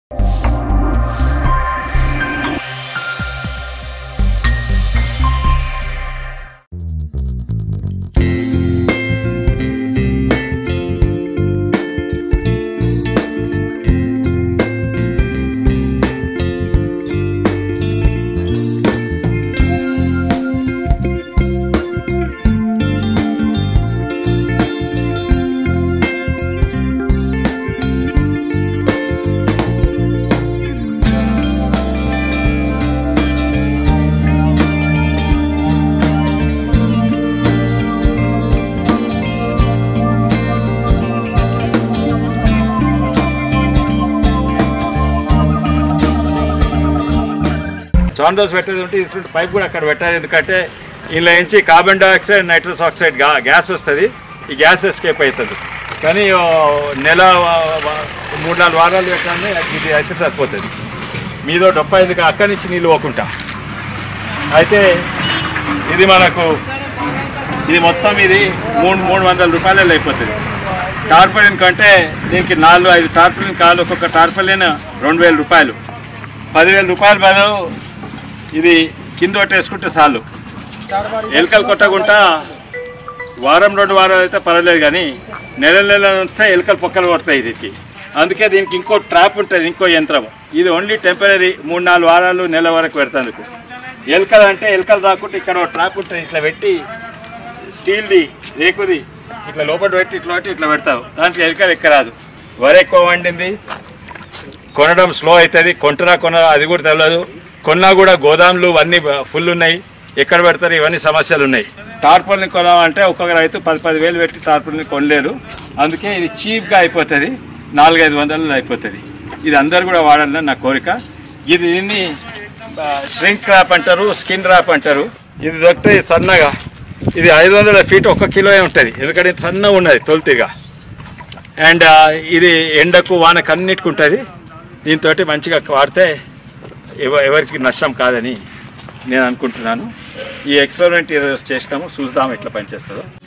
జాండోస్ పెట్టేది ఉంటే ఇటువంటి పైప్ కూడా అక్కడ పెట్టాలి ఎందుకంటే ఇందులో నుంచి కార్బన్ డైఆక్సైడ్ నైట్రస్ ఆక్సైడ్ గా గ్యాస్ వస్తుంది ఈ గ్యాస్ ఎస్కేప్ అవుతుంది కానీ ఓ నెల వ- వ- మూడు నాలుగు వారాలు పెట్టాలని ఇది అయితే సరిపోతుంది మీదో డొప్ప ఎందుకు అక్కడి నుంచి నీళ్ళు పోకుంటా అయితే ఇది మనకు ఇది మొత్తం ఇది మూడు మూడు వందల రూపాయలలో అయిపోతుంది టార్పలిన్ కంటే దీనికి నాలుగు ఐదు టార్పలిన్ కాలు ఒక్కొక్క టార్పలిన్ రెండు వేల రూపాయలు పదివేల రూపాయలు బదులు ఇది కింద వేసుకుంటే చాలు ఎలుకలు కొట్టకుండా వారం రెండు వారాలు అయితే పర్వాలేదు కానీ నెల నెల వస్తే ఎలుకలు పొక్కలు కొడతాయి దీనికి అందుకే దీనికి ఇంకో ట్రాప్ ఉంటుంది ఇంకో యంత్రం ఇది ఓన్లీ టెంపరీ మూడు నాలుగు వారాలు నెల వరకు పెడతాందుకు ఎలుకలు అంటే ఎలుకలు రాకుండా ఇక్కడ ఒక ట్రాప్ ఉంటుంది ఇట్లా పెట్టి స్టీల్ది రేకుది ఇట్లా లోపల పెట్టి ఇట్లా పెట్టి ఇట్లా పెడతావు దాంట్లో ఎలుకలు ఎక్కరాదు వరి ఎక్కువ వండింది కొనడం స్లో అవుతుంది కొంటరా కొన అది కూడా తెలియదు కొన్నా కూడా గోదాములు అన్నీ ఫుల్ ఉన్నాయి ఎక్కడ పెడతారు ఇవన్నీ సమస్యలు ఉన్నాయి టార్పల్ని కొనాలంటే ఒక్కొక్క రైతు పది పది వేలు పెట్టి టార్పల్ని కొనలేరు అందుకే ఇది చీప్గా అయిపోతుంది నాలుగైదు వందలు అయిపోతుంది ఇది అందరు కూడా వాడాలని నా కోరిక ఇది దీన్ని ష్రింక్ ర్యాప్ అంటారు స్కిన్ ర్యాప్ అంటారు ఇది దొరికితే సన్నగా ఇది ఐదు వందల ఫీట్ ఒక కిలో ఉంటుంది ఎందుకంటే ఇది సన్నగా ఉన్నది తొలితిగా అండ్ ఇది ఎండకు వానకు అన్నిటికి ఉంటుంది దీంతో మంచిగా వాడితే ఎవ ఎవరికి నష్టం కాదని నేను అనుకుంటున్నాను ఈ ఎక్స్పెరిమెంట్ ఈరోజు చేసినాము చూద్దాం ఎట్లా పనిచేస్తుందో